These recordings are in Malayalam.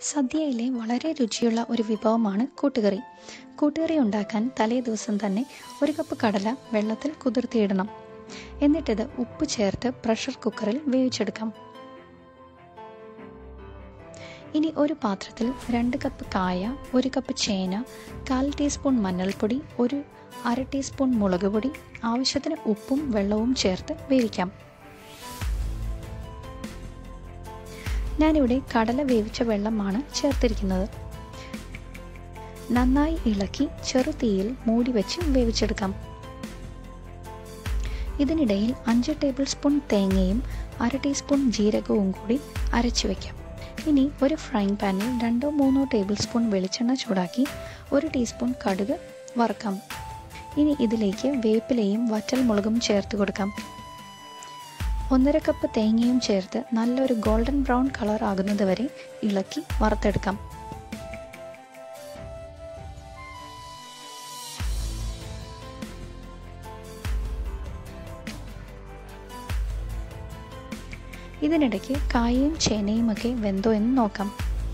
സദ്യയിലെ വളരെ രുചിയുള്ള ഒരു വിഭവമാണ് കൂട്ടുകറി കൂട്ടുകറി ഉണ്ടാക്കാൻ തലേ ദിവസം തന്നെ ഒരു കപ്പ് കടല വെള്ളത്തിൽ കുതിർത്തിയിടണം എന്നിട്ടിത് ഉപ്പ് ചേർത്ത് പ്രഷർ കുക്കറിൽ വേവിച്ചെടുക്കാം ഇനി ഒരു പാത്രത്തിൽ രണ്ട് കപ്പ് കായ ഒരു കപ്പ് ചേന കാൽ ടീസ്പൂൺ മഞ്ഞൾപ്പൊടി ഒരു അര ടീസ്പൂൺ മുളക് പൊടി ആവശ്യത്തിന് ഉപ്പും വെള്ളവും ചേർത്ത് വേവിക്കാം ഞാനിവിടെ കടല വേവിച്ച വെള്ളമാണ് ചേർത്തിരിക്കുന്നത് നന്നായി ഇളക്കി ചെറുതീയിൽ മൂടി വെച്ച് വേവിച്ചെടുക്കാം ഇതിനിടയിൽ അഞ്ച് ടേബിൾ സ്പൂൺ തേങ്ങയും അര ടീസ്പൂൺ ജീരകവും കൂടി അരച്ചു വയ്ക്കാം ഇനി ഒരു ഫ്രൈങ് പാനിൽ രണ്ടോ മൂന്നോ ടേബിൾ സ്പൂൺ വെളിച്ചെണ്ണ ചൂടാക്കി ഒരു ടീസ്പൂൺ കടുക് വറുക്കാം ഇനി ഇതിലേക്ക് വേപ്പിലയും വറ്റൽ മുളകും ചേർത്ത് കൊടുക്കാം ഒന്നര കപ്പ് തേങ്ങയും ചേർത്ത് നല്ലൊരു ഗോൾഡൻ ബ്രൗൺ കളർ ആകുന്നത് വരെ ഇളക്കി വറുത്തെടുക്കാം ഇതിനിടയ്ക്ക് കായയും ചേനയും ഒക്കെ വെന്തോ എന്ന് നോക്കാം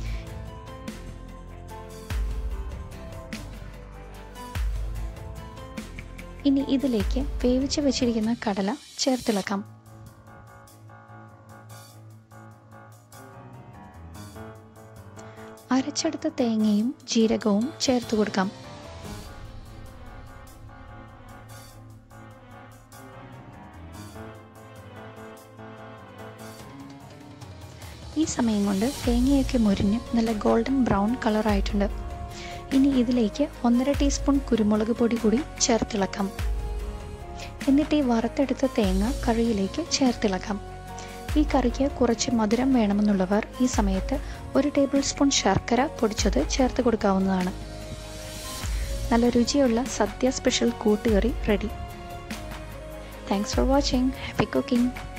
ഇനി ഇതിലേക്ക് വേവിച്ച് വെച്ചിരിക്കുന്ന കടല ചേർത്തിളക്കാം അരച്ചെടുത്ത തേങ്ങയും ജീരകവും ചേർത്ത് കൊടുക്കാം ഈ സമയം കൊണ്ട് തേങ്ങയൊക്കെ മുരിഞ്ഞ് നല്ല ഗോൾഡൻ ബ്രൗൺ കളറായിട്ടുണ്ട് ഇനി ഇതിലേക്ക് ഒന്നര ടീസ്പൂൺ കുരുമുളക് പൊടി കൂടി ചേർത്തിളക്കാം എന്നിട്ട് ഈ വറുത്തെടുത്ത തേങ്ങ കറിയിലേക്ക് ചേർത്തിളക്കാം ഈ കറിക്ക് കുറച്ച് മധുരം വേണമെന്നുള്ളവർ ഈ സമയത്ത് ഒരു ടേബിൾ സ്പൂൺ ശർക്കര പൊടിച്ചത് ചേർത്ത് കൊടുക്കാവുന്നതാണ് നല്ല രുചിയുള്ള sadya special koottukari ready thanks for watching happy cooking